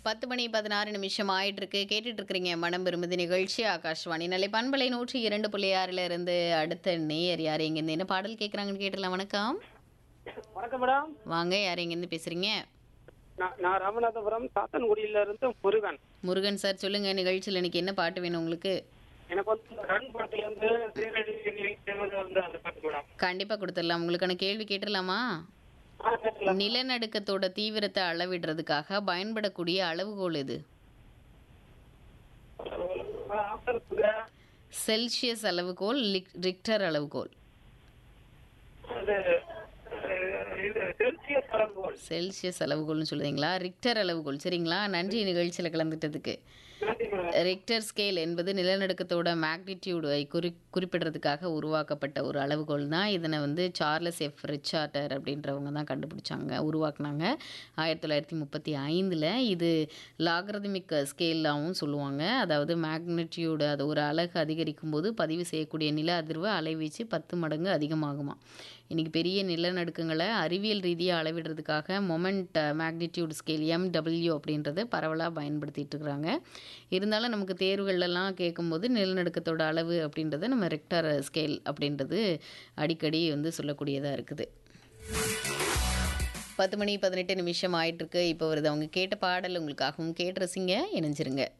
பத்து மணி பதினாறு நிமிஷம் ஆயிட்டு இருக்கு கேட்டுட்டு இருக்கிறீங்க மனம் விரும்புது நிகழ்ச்சி ஆகாஷ்வாணி நிலை பண்பலை நூற்றி இரண்டு புள்ளி ஆறுல இருந்து அடுத்த நேயர் யார் எங்கேருந்து என்ன பாடல் கேட்குறாங்கன்னு கேட்டலாம் வணக்கம் வணக்கம் மேடம் வாங்க யார் எங்கேருந்து பேசுறீங்க நான் நான் ராமநாதபுரம் சாத்தன்குடியில இருந்து முருகன் முருகன் சார் சொல்லுங்க நிகழ்ச்சியில் இன்னைக்கு என்ன பாட்டு வேணும் உங்களுக்கு எனக்கு வந்து இந்த ரன் பாட்டுல இருந்து சீரடி தேவது வந்து அந்த பாட்டு மேடம் கண்டிப்பாக கொடுத்துடலாம் உங்களுக்கான கேள்வி கேட்டுடலாமா ஆ கேட்கலாம் நிலநடுக்கத்தோட தீவிரத்தை அளவிடுறதுக்காக பயன்படக்கூடிய அளவுகோல் எது ஆஃபர் இருக்குங்க செல்சியஸ் அளவுகோல் லிக் ரிக்டர் அளவுகோல் அது அஹ், இது செல்சியஸ் அளவுகோல் செல்சியஸ் அளவுகோல்னு சொல்லுவீங்களா ரிக்டர் அளவுகோல் சரிங்களா நன்றி நிகழ்ச்சியில் கலந்துட்டதுக்கு நன்றி மேடம் ரிக்டர் ஸ்கேல் என்பது நிலநடுக்கத்தோட மேக்னிடியூடை குறி குறிப்பிடுறதுக்காக உருவாக்கப்பட்ட ஒரு அளவுகோல் தான் இதனை வந்து சார்லஸ் எஃப் ரிச்சார்டர் அப்படின்றவங்க தான் கண்டுபிடிச்சாங்க உருவாக்குனாங்க ஆயிரத்தி தொள்ளாயிரத்தி முப்பத்தி ஐந்தில் இது லாகரதமிக் ஸ்கேலாகவும் சொல்லுவாங்க அதாவது மேக்னிடியூடு அது ஒரு அலகு அதிகரிக்கும் போது பதிவு செய்யக்கூடிய நில அதிர்வு அலைவீச்சு பத்து மடங்கு அதிகமாகுமா இன்றைக்கி பெரிய நிலநடுக்கங்களை அறிவியல் ரீதியாக அளவிடுறதுக்காக மொமெண்ட் மேக்னிடியூட் ஸ்கேல் எம்டபிள்யூ அப்படின்றத பரவலாக பயன்படுத்திட்டு இருக்கிறாங்க இருந்தாலும் நமக்கு தேர்வுகள்லாம் கேட்கும்போது நிலநடுக்கத்தோட அளவு அப்படின்றத நம்ம ரெக்டார் ஸ்கேல் அப்படின்றது அடிக்கடி வந்து சொல்லக்கூடியதாக இருக்குது பத்து மணி பதினெட்டு நிமிஷம் ஆயிட்டு இருக்கு இப்போ வருது அவங்க கேட்ட பாடல் உங்களுக்காகவும் கேட்டு ரசிங்க இணைஞ்சிருங்க